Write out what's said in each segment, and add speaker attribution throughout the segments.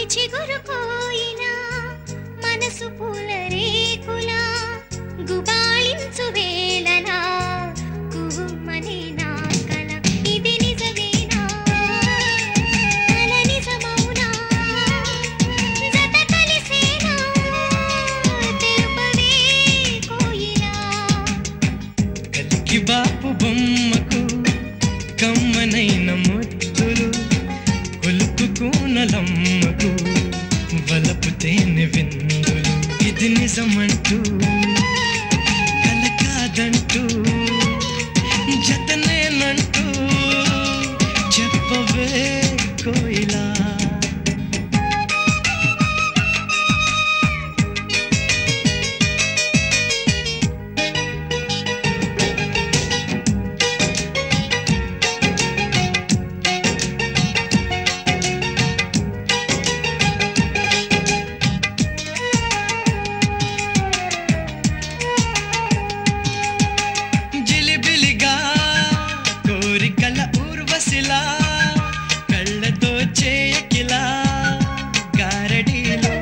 Speaker 1: చిగురు కోయినా మనసు పూల రేకులా గుబాళించు వేళనా కుహుమని నా కల ఇది నిజమేనా కల నిజమౌనా జత కలిసేనా తెలుపవే కోయిలా
Speaker 2: కలికి బాపు బొమ్మకు కమ్మనైన ముద్దులు కొలుకు కూనలమ్మకు వలపు తేనె విందులు ఇది నిజమంటూ కల కాదంటూ జతనేనంటూ చెప్పవే కోయిలా జిలిబిలిగా కోరికల ఊర్వశిలా కళ్ళతో చేయకిలా గారడీలో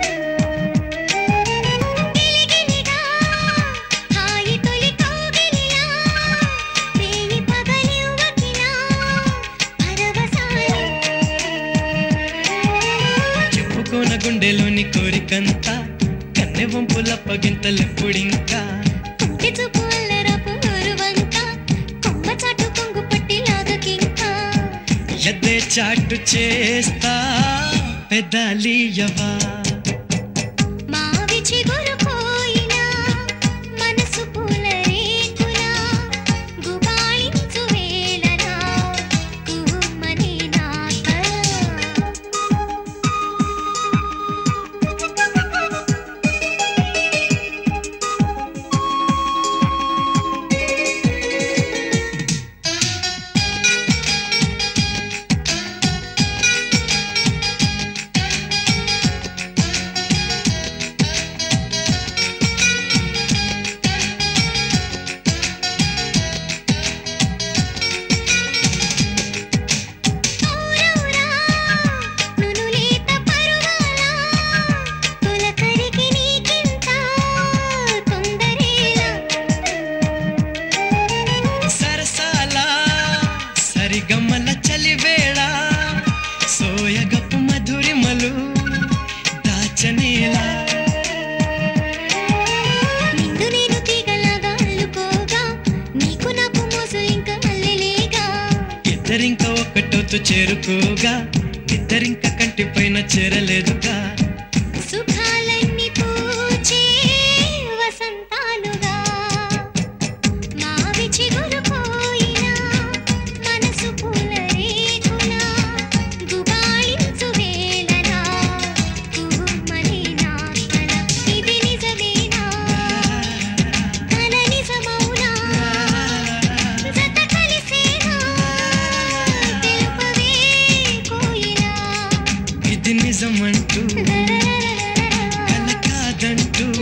Speaker 1: గిలిగిలిగా హాయి తొలి కౌగిలిలా రేయి పగలివ్వకిలా పరవశాలి
Speaker 2: చెప్పుకోన గుండెలోని కోరికంతా కన్నె వంపుల పగింతలెప్పుడింకా
Speaker 1: కుంటి చూపు అల్లరపు ఊరువంక కొమ్మ చాటు కొంగు పట్టి లాగకింకా
Speaker 2: ఎద్దే చాటు చేస్తా పెదాలియవా
Speaker 1: మావి చిగురు పోయినా మనసు పూల రేకులా గుబాళించు వేళనా కుహుమని నా ఊరూరా నునులేత పరువాలా తొలకరికి నీకింత తొందరేలా
Speaker 2: సరసాల సరిగమ్మల చలివేళ సోయగపు మధురిమలు దాచనేలా
Speaker 1: నిన్ను నేను తీగలాగా అల్లుకోగా నీకు నాకు మోసు ఇంకా అల్లెలేగా
Speaker 2: ఇద్దరింక ఒక్కటోతు చేరుకోగా ఇద్దరింక కంటిపైన చేరలేదుగా
Speaker 1: సుఖాలన్నీ పూచే వసంతాలుగా మావి చిగురు పోయినా మనసు పూల రేకులా గుబాళించు వేళనా కుహుమని నా కల ఇది నిజమేనా కల నిజమౌనా జత కలిసేనా తెలుపవే కోయిలా
Speaker 2: ఇది నిజమంటూ కల కాదంటూ